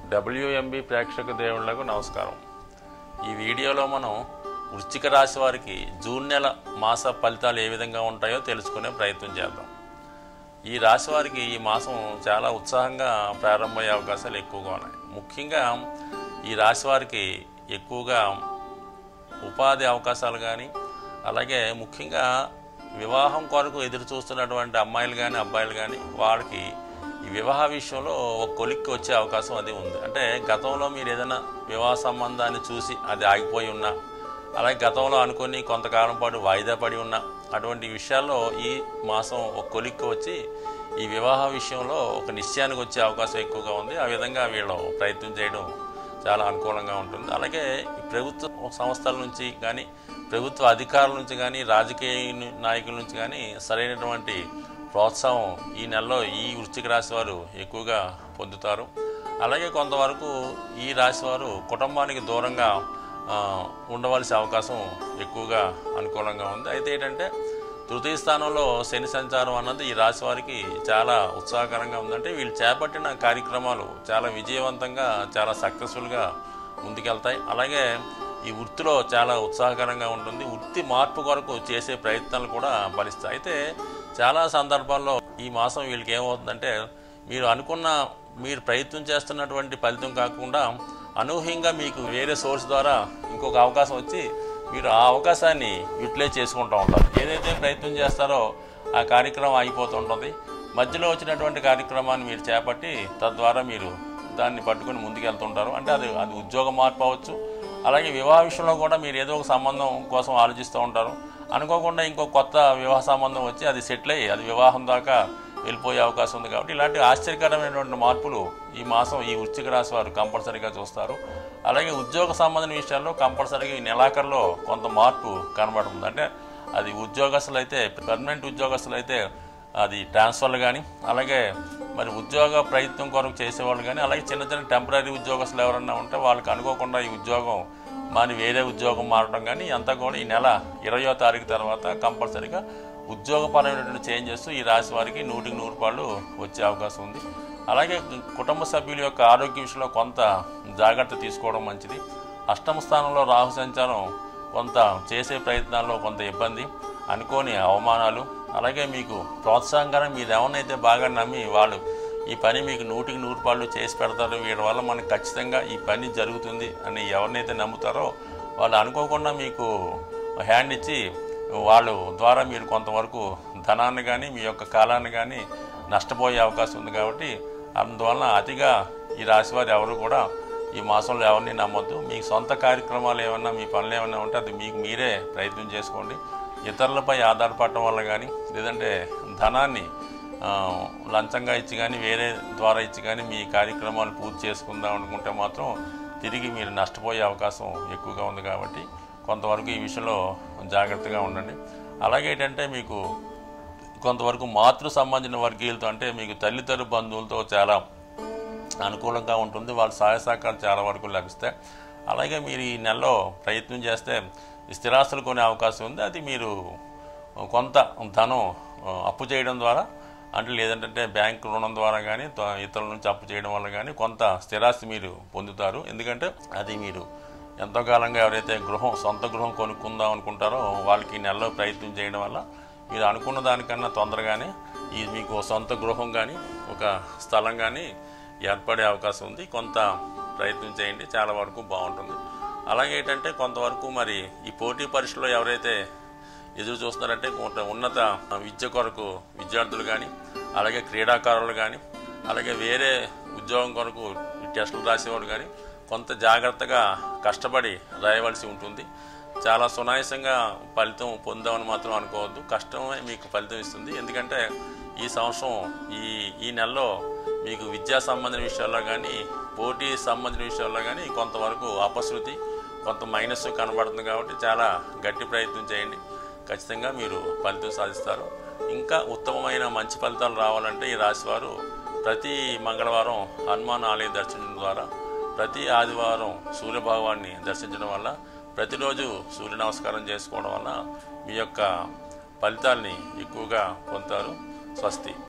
WMB ప్రేక్షక దేవుళ్లకు నమస్కారం ఈ వీడియోలో మనం వృశ్చిక రాశి వారికి జూన్ నెల మాస ఫలితాలు ఏ విధంగా ఉంటాయో తెలుసుకునే ప్రయత్నం చేద్దాం ఈ రాశి వారికి ఈ మాసం చాలా ఉత్సాహంగా ప్రారంభమయ్యే అవకాశాలు ఎక్కువగా ఉన్నాయి ముఖ్యంగా ఈ రాశి వారికి ఎక్కువగా ఉపాధి అవకాశాలు కానీ అలాగే ముఖ్యంగా వివాహం కొరకు ఎదురు చూస్తున్నటువంటి అమ్మాయిలు కానీ అబ్బాయిలు కానీ వారికి ఈ వివాహ విషయంలో ఒక కొలిక్కి వచ్చే అవకాశం అది ఉంది అంటే గతంలో మీరు ఏదైనా వివాహ సంబంధాన్ని చూసి అది ఆగిపోయి ఉన్నా అలాగే గతంలో అనుకొని కొంతకాలం పాటు వాయిదా పడి ఉన్నా అటువంటి విషయాల్లో ఈ మాసం ఒక కొలిక్కి వచ్చి ఈ వివాహ విషయంలో ఒక నిశ్చయానికి వచ్చే అవకాశం ఎక్కువగా ఉంది ఆ విధంగా వీళ్ళు ప్రయత్నం చేయడం చాలా అనుకూలంగా ఉంటుంది అలాగే ఈ ప్రభుత్వ సంస్థల నుంచి కానీ ప్రభుత్వ అధికారుల నుంచి కానీ రాజకీయ నాయకుల నుంచి కానీ సరైనటువంటి ప్రోత్సాహం ఈ నెలలో ఈ వృశ్చిక రాశి వారు ఎక్కువగా పొందుతారు అలాగే కొంతవరకు ఈ రాశి వారు కుటుంబానికి దూరంగా ఆ, ఉండవలసిన అవకాశం ఎక్కువగా అనుకూలంగా ఉంది అయితే ఏంటంటే తృతీయ స్థానంలో శని సంచారం అన్నది ఈ రాశి వారికి చాలా ఉత్సాహకరంగా ఉందంటే వీళ్ళు చేపట్టిన కార్యక్రమాలు చాలా విజయవంతంగా చాలా సక్సెస్ఫుల్గా ముందుకెళ్తాయి అలాగే ఈ వృత్తిలో చాలా ఉత్సాహకరంగా ఉంటుంది వృత్తి మార్పు కొరకు చేసే ప్రయత్నాలు కూడా ఫలిస్తాయి అయితే చాలా సందర్భాల్లో ఈ మాసం వీళ్ళకి ఏమవుతుందంటే మీరు అనుకున్న మీరు ప్రయత్నం చేస్తున్నటువంటి ఫలితం కాకుండా అనూహ్యంగా మీకు వేరే సోర్స్ ద్వారా ఇంకొక అవకాశం వచ్చి మీరు ఆ అవకాశాన్ని యూటిలైజ్ చేసుకుంటూ ఉంటారు ఏదైతే ప్రయత్నం చేస్తారో ఆ కార్యక్రమం అయిపోతుంటుంది మధ్యలో వచ్చినటువంటి కార్యక్రమాన్ని మీరు చేపట్టి తద్వారా మీరు దాన్ని పట్టుకొని ముందుకు వెళ్తుంటారు అంటే అది అది ఉద్యోగ మార్పు అవ్వచ్చు అలాగే వివాహ విషయంలో కూడా మీరు ఏదో ఒక సంబంధం కోసం ఆలోచిస్తూ ఉంటారు అనుకోకుండా ఇంకో కొత్త వివాహ సంబంధం వచ్చి అది సెటిల్ అయ్యి అది వివాహం దాకా వెళ్ళిపోయే అవకాశం ఉంది కాబట్టి ఇలాంటి ఆశ్చర్యకరమైనటువంటి మార్పులు ఈ మాసం ఈ వృశ్చిక రాశి వారు కంపల్సరీగా చూస్తారు అలాగే ఉద్యోగ సంబంధం విషయాల్లో కంపల్సరీగా ఈ నెలాఖరులో కొంత మార్పు కనబడుతుంది అంటే అది ఉద్యోగస్తులు అయితే పర్మనెంట్ ఉద్యోగస్తులు అయితే అది ట్రాన్స్ఫర్లు కానీ అలాగే మరి ఉద్యోగ ప్రయత్నం కొరకు చేసేవాళ్ళు కానీ అలాగే చిన్న చిన్న టెంపరీ ఉద్యోగస్తులు ఎవరన్నా ఉంటే వాళ్ళకి అనుకోకుండా ఈ ఉద్యోగం మాని వేరే ఉద్యోగం మారడం కానీ అంతా కూడా ఈ నెల ఇరవయో తారీఖు తర్వాత కంపల్సరీగా ఉద్యోగపరమైనటువంటి చేంజెస్ ఈ రాశి వారికి నూటికి నూరు రూపాయలు వచ్చే అవకాశం ఉంది అలాగే కుటుంబ సభ్యుల యొక్క ఆరోగ్య విషయంలో కొంత జాగ్రత్త తీసుకోవడం మంచిది అష్టమ స్థానంలో రాహు సంచారం కొంత చేసే ప్రయత్నాల్లో కొంత ఇబ్బంది అనుకోని అవమానాలు అలాగే మీకు ప్రోత్సాహంగా మీరు ఎవరినైతే బాగా నమ్మి వాళ్ళు ఈ పని మీకు నూటికి నూరు రూపాయలు చేసి పెడతారు వీడి వల్ల మనకు ఖచ్చితంగా ఈ పని జరుగుతుంది అని ఎవరినైతే నమ్ముతారో వాళ్ళు అనుకోకుండా మీకు హ్యాండ్ ఇచ్చి వాళ్ళు ద్వారా మీరు కొంతవరకు ధనాన్ని కానీ మీ యొక్క కాలాన్ని కానీ నష్టపోయే అవకాశం ఉంది కాబట్టి అందువలన అతిగా ఈ రాశి వారు ఎవరు కూడా ఈ మాసంలో ఎవరిని నమ్మొద్దు మీ సొంత కార్యక్రమాలు ఏమన్నా మీ పనులు ఏమన్నా ఉంటే అది మీకు మీరే ప్రయత్నం చేసుకోండి ఇతరులపై ఆధారపడటం వల్ల కానీ లేదంటే ధనాన్ని ఆ, లంచంగా ఇచ్చి కానీ వేరే ద్వారా ఇచ్చి కానీ మీ కార్యక్రమాలు పూర్తి చేసుకుందాం అనుకుంటే మాత్రం తిరిగి మీరు నష్టపోయే అవకాశం ఎక్కువగా ఉంది కాబట్టి కొంతవరకు ఈ విషయంలో జాగ్రత్తగా ఉండండి అలాగే ఏంటంటే మీకు కొంతవరకు మాతృ సంబంధించిన వర్గీయులతో అంటే మీకు తల్లిదండ్రుల బంధువులతో చాలా అనుకూలంగా ఉంటుంది వాళ్ళ సహాయ సహకారాలు చాలా వరకు లభిస్తాయి అలాగే మీరు ఈ నెలలో ప్రయత్నం చేస్తే ఈ స్థిరాస్తులు కొనే అవకాశం ఉంది అది మీరు కొంత ధనం ఆ, అప్పు చేయడం ద్వారా అంటే లేదంటే బ్యాంక్ రుణం ద్వారా కానీ త- ఇతరుల నుంచి అప్పు చేయడం వల్ల కానీ కొంత స్థిరాస్తి మీరు పొందుతారు ఎందుకంటే అది మీరు ఎంతో కాలంగా ఎవరైతే గృహం సొంత గృహం కొనుక్కుందాం అనుకుంటారో వాళ్ళకి ఈ నెలలో ప్రయత్నం చేయడం వల్ల మీరు అనుకున్న దానికన్నా తొందరగానే ఈ మీకు సొంత గృహం కానీ ఒక స్థలం కానీ ఏర్పడే అవకాశం ఉంది కొంత ప్రయత్నం చేయండి చాలా వరకు బాగుంటుంది అలాగే ఏంటంటే కొంతవరకు మరి ఈ పోటీ పరీక్షలో ఎవరైతే ఎదురు చూస్తున్నారంటే కొంత ఉన్నత విద్య కొరకు విద్యార్థులు కానీ అలాగే క్రీడాకారులు కానీ అలాగే వేరే ఉద్యోగం కొరకు ఈ టెస్టులు రాసేవాడు కానీ కొంత జాగ్రత్తగా కష్టపడి రాయవలసి ఉంటుంది చాలా సునాయాసంగా ఫలితం పొందామని మాత్రం అనుకోవద్దు కష్టమే మీకు ఫలితం ఇస్తుంది ఎందుకంటే ఈ సంవత్సరం ఈ ఈ నెలలో మీకు విద్యా సంబంధించిన విషయాల్లో కానీ పోటీ సంబంధించిన విషయాల్లో కానీ కొంతవరకు అపశృతి కొంత మైనస్ కనబడుతుంది కాబట్టి చాలా గట్టి ప్రయత్నం చేయండి ఖచ్చితంగా మీరు ఫలితం సాధిస్తారు ఇంకా ఉత్తమమైన మంచి ఫలితాలు రావాలంటే ఈ రాశివారు ప్రతి మంగళవారం హనుమాన్ ఆలయ దర్శనం ద్వారా ప్రతి ఆదివారం సూర్యభగవాన్ని దర్శించడం వల్ల ప్రతిరోజు సూర్య నమస్కారం చేసుకోవడం వల్ల మీ యొక్క ఫలితాల్ని ఎక్కువగా పొందుతారు స్వస్తి